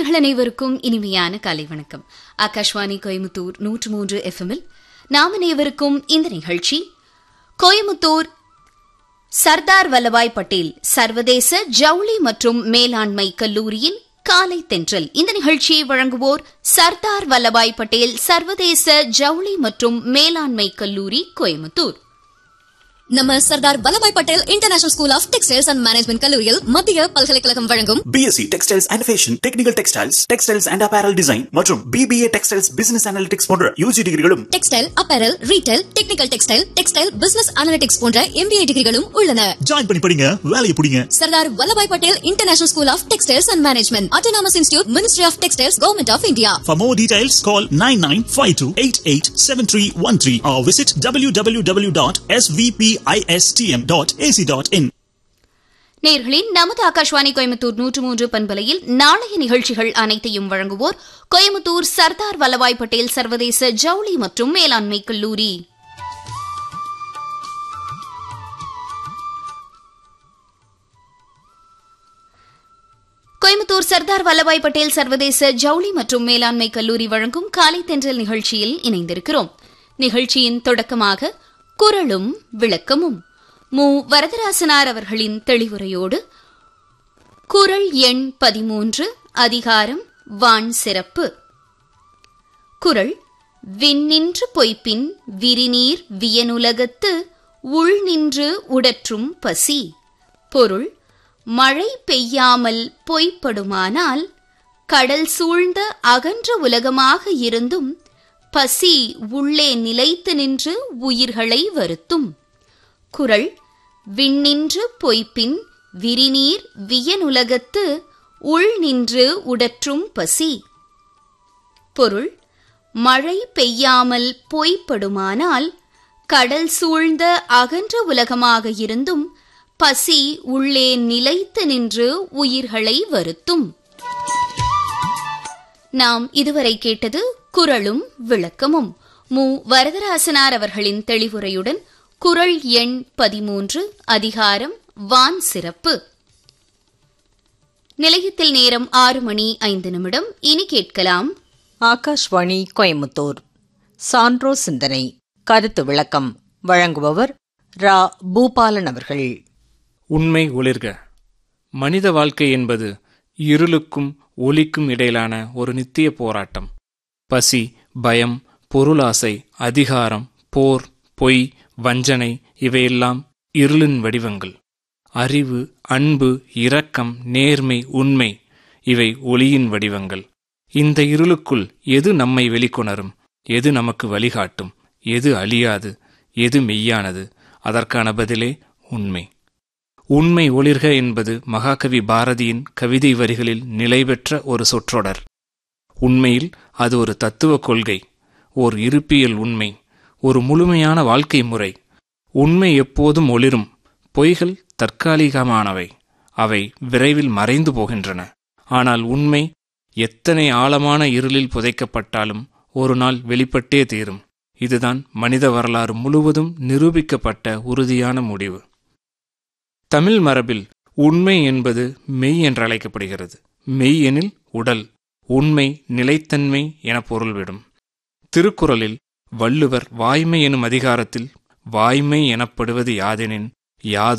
நேர்கள் அனைவருக்கும் இனிமையான காலை வணக்கம் ஆகாஷ்வாணி கோயம்புத்தூர் நூற்று மூன்று எஃப்எம்மில் நாம் அனைவருக்கும் இந்த நிகழ்ச்சி கோயம்புத்தூர் சர்தார் வல்லபாய் பட்டேல் சர்வதேச ஜவுளி மற்றும் மேலாண்மை கல்லூரியின் காலை தென்றல் இந்த நிகழ்ச்சியை வழங்குவோர் சர்தார் வல்லபாய் பட்டேல் சர்வதேச ஜவுளி மற்றும் மேலாண்மை கல்லூரி கோயம்புத்தூர் நம்ம Sardar Vallabhbhai Patel international school of textiles and management கல்லூரியில் மத்திய பல்கலைக்கழகம் வழங்கும் BSc Textiles and Fashion, Technical Textiles, Textiles and Apparel Design மற்றும் BBA Textiles Business Analytics போன்ற யூஜி டிகிரிகளும் textile apparel retail technical textile textile business analytics போன்ற எம்பிஏ டிகிரிகளும் உள்ளன ஜாயின் பண்ணி படிங்க வேலையை பிடிங்க Sardar Vallabhbhai Patel international school of textiles and management autonomous institute ministry of textiles government of India For more details, call 9952887313 or visit www.svpistm.ac.in. நேர்களின் நமது ஆகாஷ்வாணி கோயம்புத்தூர் நூற்று மூன்று பண்பலையில் நாளைய நிகழ்ச்சிகள் அனைத்தையும் வழங்குவோர் கோயம்புத்தூர் சர்தார் வல்லபாய் பட்டேல் சர்வதேச ஜவுளி மற்றும் மேலாண்மை கல்லூரி கோயம்புத்தூர் சர்தார் வல்லபாய் பட்டேல் சர்வதேச ஜவுளி மற்றும் மேலாண்மை கல்லூரி வழங்கும் காலை தென்றல் நிகழ்ச்சியில் இணைந்திருக்கிறோம் நிகழ்ச்சியின் தொடக்கமாக குரலும் விளக்கமும் மு வரதராசனார் அவர்களின் தெளிவுரையோடு குரல் எண் பதிமூன்று அதிகாரம் வான் சிறப்பு குரல் விண்ணின்று பொய்ப்பின் விரிநீர் வியனுலகத்து உள் நின்று உடற்றும் பசி பொருள் மழை பெய்யாமல் பொய்ப்படுமானால் கடல் சூழ்ந்த அகன்ற உலகமாக இருந்தும் பசி உள்ளே நிலைத்து நின்று உயிர்களை வருத்தும் குரல் விண்ணின்று பொய்ப்பின் விரிநீர் வியனுலகத்து உள் நின்று உடற்றும் பசி பொருள் மழை பெய்யாமல் பொய்ப்படுமானால் கடல் சூழ்ந்த அகன்ற உலகமாக இருந்தும் பசி உள்ளே நிலைத்து நின்று உயிர்களை வருத்தும் நாம் இதுவரை கேட்டது குரலும் விளக்கமும் மு வரதராசனார் அவர்களின் தெளிவுரையுடன் குரல் எண் பதிமூன்று அதிகாரம் வான் சிறப்பு நிலையத்தில் நேரம் ஆறு மணி ஐந்து நிமிடம் இனி கேட்கலாம் ஆகாஷ்வாணி கோயமுத்தூர் சான்றோ சிந்தனை கருத்து விளக்கம் வழங்குபவர் ரா பூபாலன் அவர்கள் உண்மை ஒளிர்க மனித வாழ்க்கை என்பது இருளுக்கும் ஒளிக்கும் இடையிலான ஒரு நித்திய போராட்டம் பசி பயம் பொருளாசை அதிகாரம் போர் பொய் வஞ்சனை இவையெல்லாம் இருளின் வடிவங்கள் அறிவு அன்பு இரக்கம் நேர்மை உண்மை இவை ஒளியின் வடிவங்கள் இந்த இருளுக்குள் எது நம்மை வெளிக்கொணரும் எது நமக்கு வழிகாட்டும் எது அழியாது எது மெய்யானது அதற்கான பதிலே உண்மை உண்மை ஒளிர்க என்பது மகாகவி பாரதியின் கவிதை வரிகளில் நிலைபெற்ற ஒரு சொற்றொடர் உண்மையில் அது ஒரு தத்துவ கொள்கை ஓர் இருப்பியல் உண்மை ஒரு முழுமையான வாழ்க்கை முறை உண்மை எப்போதும் ஒளிரும் பொய்கள் தற்காலிகமானவை அவை விரைவில் மறைந்து போகின்றன ஆனால் உண்மை எத்தனை ஆழமான இருளில் புதைக்கப்பட்டாலும் ஒரு நாள் வெளிப்பட்டே தீரும் இதுதான் மனித வரலாறு முழுவதும் நிரூபிக்கப்பட்ட உறுதியான முடிவு தமிழ் மரபில் உண்மை என்பது மெய் என்றழைக்கப்படுகிறது மெய் எனில் உடல் உண்மை நிலைத்தன்மை என பொருள்விடும் திருக்குறளில் வள்ளுவர் வாய்மை எனும் அதிகாரத்தில் வாய்மை எனப்படுவது யாதெனின் யாது